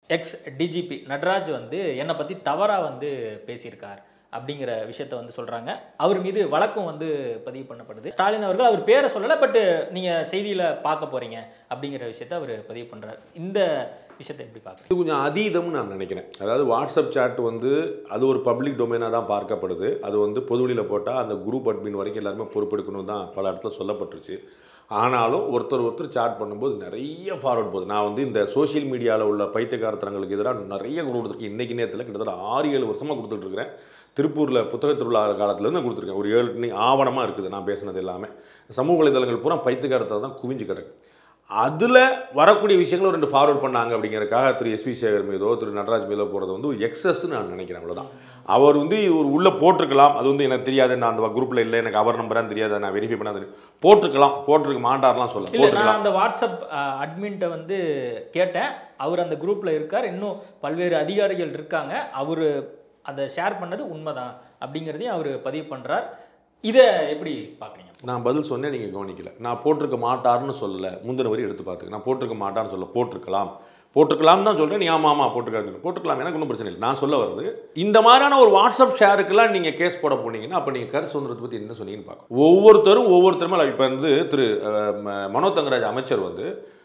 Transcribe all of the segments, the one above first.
X DGP Nataraj வந்து என்னை பற்றி தவறாக வந்து பேசியிருக்கார் அப்படிங்கிற விஷயத்த வந்து சொல்கிறாங்க அவர் மீது வழக்கும் வந்து பதிவு பண்ணப்படுது ஸ்டாலின் அவர்கள் அவர் பேரை சொல்லலை பட் நீங்கள் செய்தியில் பார்க்க போகிறீங்க அப்படிங்கிற விஷயத்த அவர் பதிவு பண்ணுறாரு இந்த விஷயத்தை எப்படி பார்க்குறீங்க இது கொஞ்சம் அதீதம்னு நான் நினைக்கிறேன் அதாவது வாட்ஸ்அப் சாட் வந்து அது ஒரு பப்ளிக் டொமைனாக தான் பார்க்கப்படுது அது வந்து பொதுவெளியில் போட்டால் அந்த குரூப் அட்மின் வரைக்கும் எல்லாருமே பொறுப்பெடுக்கணும் தான் பல இடத்துல சொல்லப்பட்டுருச்சு ஆனாலும் ஒருத்தர் ஒருத்தர் சாட் பண்ணும்போது நிறைய ஃபார்வர்ட் போகுது நான் வந்து இந்த சோஷியல் மீடியாவில் உள்ள பைத்தியக்காரத்தனங்களுக்கு எதிராக நிறைய கொடுத்துருக்கேன் இன்றைக்கி நேரத்தில் கிட்டத்தட்ட ஆறு ஏழு வருஷமாக கொடுத்துட்ருக்கிறேன் திருப்பூரில் புத்தக திருவிழா காலத்துலேருந்து கொடுத்துருக்கேன் ஒரு ஏழு இன்னைக்கு ஆவணமாக இருக்குது நான் பேசினது எல்லாமே சமூக வலைதளங்கள் பூரா பைத்தியக்காரத்தை தான் குவிஞ்சு கிடக்கு அதில் வரக்கூடிய விஷயங்களை ரெண்டு ஃபார்வர்ட் பண்ணாங்க அப்படிங்கிறதுக்காக திரு எஸ்வி சேகர் மீதோ திரு நடராஜ் மீதோ போகிறது வந்து ஒரு எக்ஸஸ்ன்னு நான் நினைக்கிறேன் அவ்வளோதான் அவர் வந்து இது ஒரு உள்ளே போட்டிருக்கலாம் அது வந்து எனக்கு தெரியாது நான் அந்த குரூப்பில் இல்லை எனக்கு அவர் நம்பரான்னு தெரியாது நான் வெரிஃபை பண்ண தெரியும் போட்டிருக்கலாம் போட்டிருக்க மாட்டார்லாம் சொல்ல இல்லை போட்டிருக்கலாம் நான் அந்த வாட்ஸ்அப் அட்மின்ட்ட வந்து கேட்டேன் அவர் அந்த குரூப்பில் இருக்கார் இன்னும் பல்வேறு அதிகாரிகள் இருக்காங்க அவர் அதை ஷேர் பண்ணது உண்மைதான் அப்படிங்கிறதையும் அவர் பதிவு பண்ணுறார் இதை எப்படி பார்க்குறீங்க நான் பதில் சொன்னேன் நீங்கள் கவனிக்கல நான் போட்டிருக்க மாட்டார்னு சொல்லலை முந்தின வரி எடுத்து பார்த்துக்க நான் போட்டிருக்க மாட்டார்னு சொல்ல போட்டிருக்கலாம் போட்டிருக்கலாம் தான் சொல்கிறேன் நீ ஆமாம் ஆமாம் போட்டிருக்காரு போட்டுக்கலாம் எனக்கு ஒன்றும் பிரச்சனை இல்லை நான் சொல்ல வர்றது இந்த மாதிரியான ஒரு வாட்ஸ்அப் ஷேருக்கெல்லாம் நீங்கள் கேஸ் போட போனீங்கன்னா அப்போ நீங்கள் கரு சுதந்திரத்தை பற்றி என்ன சொன்னீங்கன்னு பார்க்கணும் ஒவ்வொருத்தரும் ஒவ்வொருத்தருமே இப்போ வந்து திரு அஹ், ம- மனோ தங்கராஜ் அமைச்சர் வந்து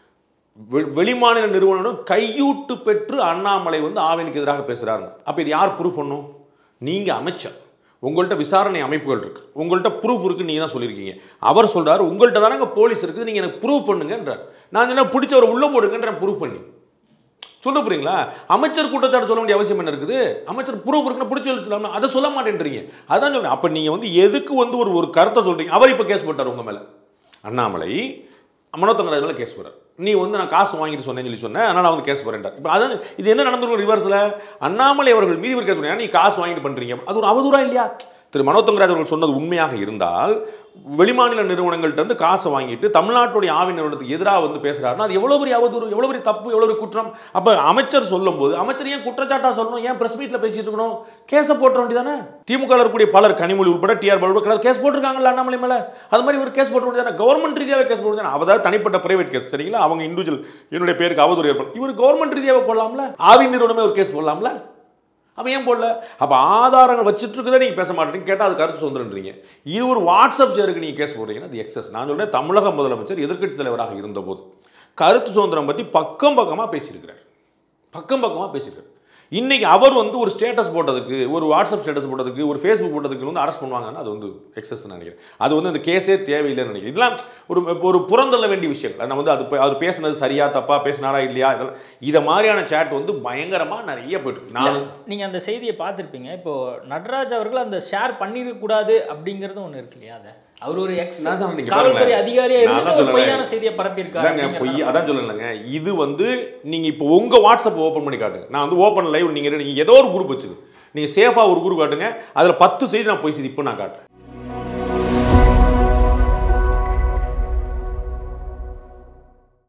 வெ- வெளிமாநில நிறுவனம் கையூட்டு பெற்று அண்ணாமலை வந்து ஆவினுக்கு எதிராக பேசுகிறாருங்க அப்போ இது யார் ப்ரூஃப் பண்ணும் நீங்கள் அமைச்சர் உங்கள்கிட்ட விசாரணை அமைப்புகள் இருக்குது உங்கள்கிட்ட ப்ரூஃப் இருக்குது நீங்கள் தான் சொல்லியிருக்கீங்க அவர் சொல்றாரு உங்கள்கிட்ட தானங்க போலீஸ் இருக்குது நீங்கள் எனக்கு ப்ரூவ் பண்ணுங்கன்றார் நான் என்ன பிடிச்சவரை உள்ளே போடுங்கன்ற ப்ரூவ் பண்ணி சொல்ல போறீங்களா அமைச்சர் குற்றச்சாட்டு சொல்ல வேண்டிய அவசியம் என்ன இருக்குது அமைச்சர் ப்ரூஃப் இருக்குன்னு பிடிச்சி சொல்லலாம் அதை சொல்ல மாட்டேன்றீங்க அதான் சொல்றேன் அப்போ நீங்கள் வந்து எதுக்கு வந்து ஒரு ஒரு கருத்தை சொல்றீங்க அவர் இப்போ கேஸ் போட்டார் உங்கள் மேலே அண்ணாமலை மனோத்தங்கராஜ் மேலே கேஸ் போடுறார் நீ வந்து நான் காசு வாங்கிட்டு சொன்னேன்னு சொல்லி சொன்னேன் அதனால் நான் வந்து கேஸ் போறேன்டார் இப்போ அதான் இது என்ன நடந்திருக்கும் ரிவர்ஸில் அண்ணாமலை அவர்கள் மீது ஒரு கேஸ் பண்ணுறீங்க நீ காசு வாங்கிட்டு பண்ணுறீங்க அது ஒரு அவதூறா இல்லையா திரு மனோத்தங்கராஜ் அவர்கள் சொன்னது உண்மையாக இருந்தால் வெளிமாநில நிறுவனங்கள்ட்ட இருந்து காசை வாங்கிட்டு தமிழ்நாட்டுடைய ஆவின் நிறுவனத்துக்கு எதிராக வந்து பேசுறாருன்னா அது எவ்வளோ பெரிய அவதூறு எவ்வளோ பெரிய தப்பு எவ்வளோ பெரிய குற்றம் அப்போ அமைச்சர் சொல்லும்போது அமைச்சர் ஏன் குற்றச்சாட்டா சொல்லணும் ஏன் பிரஸ் மீட்டில் பேசிட்டு இருக்கணும் கேஸை போட்ட வேண்டியதானே திமுக இருக்கக்கூடிய பலர் கனிமொழி உட்பட டிஆர் பாலு உட்பட கேஸ் போட்டிருக்காங்கல்ல அண்ணாமலை மேலே அது மாதிரி ஒரு கேஸ் போட்ட வேண்டியதானே கவர்மெண்ட் ரீதியாகவே கேஸ் போட்டு அதாவது தனிப்பட்ட பிரைவேட் கேஸ் சரிங்களா அவங்க இண்டிவிஜுவல் என்னுடைய பேருக்கு அவதூறு ஏற்படும் இவர் கவர்மெண்ட் ரீதியாகவே போடலாம்ல ஆவின் நிறுவனமே ஒரு கேஸ் போடலாம்ல அப்போ ஏன் போடல அப்போ ஆதாரங்கள் வச்சுட்டு இருக்குதே நீங்கள் பேச மாட்டேங்க கேட்டால் அது கருத்து சுதந்திரன்றீங்க இது ஒரு வாட்ஸ்அப் சேருக்கு நீங்கள் கேஸ் போடுறீங்கன்னா அது எக்ஸஸ் நான் சொல்றேன் தமிழக முதலமைச்சர் எதிர்க்கட்சி தலைவராக இருந்தபோது கருத்து சுதந்திரம் பற்றி பக்கம் பக்கமாக பேசியிருக்கிறார் பக்கம் பக்கமாக பேசியிருக்காரு இன்னைக்கு அவர் வந்து ஒரு ஸ்டேட்டஸ் போட்டதுக்கு ஒரு வாட்ஸ்அப் ஸ்டேட்டஸ் போட்டதுக்கு ஒரு ஃபேஸ்புக் போட்டதுக்கு வந்து அரெஸ்ட் பண்ணுவாங்கன்னா அது வந்து எக்ஸஸ் நினைக்கிறேன் அது வந்து அந்த கேஸே தேவையில்லைன்னு நினைக்கிறேன் இதெல்லாம் ஒரு ஒரு புறந்தள்ள வேண்டிய விஷயங்கள் நான் வந்து அது பே- அவர் பேசுனது சரியா தப்பா பேசினாரா இல்லையா இதெல்லாம் இதை மாதிரியான சேட் வந்து பயங்கரமாக நிறைய போயிட்டு இருக்கு. நான் நீங்கள் அந்த செய்தியை பார்த்துருப்பீங்க இப்போ நடராஜ் அவர்கள் அந்த ஷேர் பண்ணிருக்கக்கூடாது அப்படிங்கிறது ஒன்று இருக்கு இல்லையா அதை அவர் ஒரு எக்ஸ் நான் தான் நீங்க காவல்துறை பாருங்களேன். அதிகாரியா நான் இருந்து தான் ஒரு சொல்றேன். பொய்யான செய்தியை பரப்பியிருக்காரு இல்லைங்க பொய் அப்படிங்கிறத அதான் சொல்லலைங்க இது வந்து நீங்கள் இப்போ உங்கள் வாட்ஸ்அப் ஓப்பன் பண்ணி காட்டுங்க நான் வந்து ஓப்பன் லைவ் நீங்கள் நீங்கள் ஏதோ ஒரு குரூப் வச்சுது நீங்கள் சேஃபாக ஒரு குரூப் காட்டுங்க அதில் பத்து செய்தி நான் பொய் செய்தி இப்போ நான் காட்டுறேன்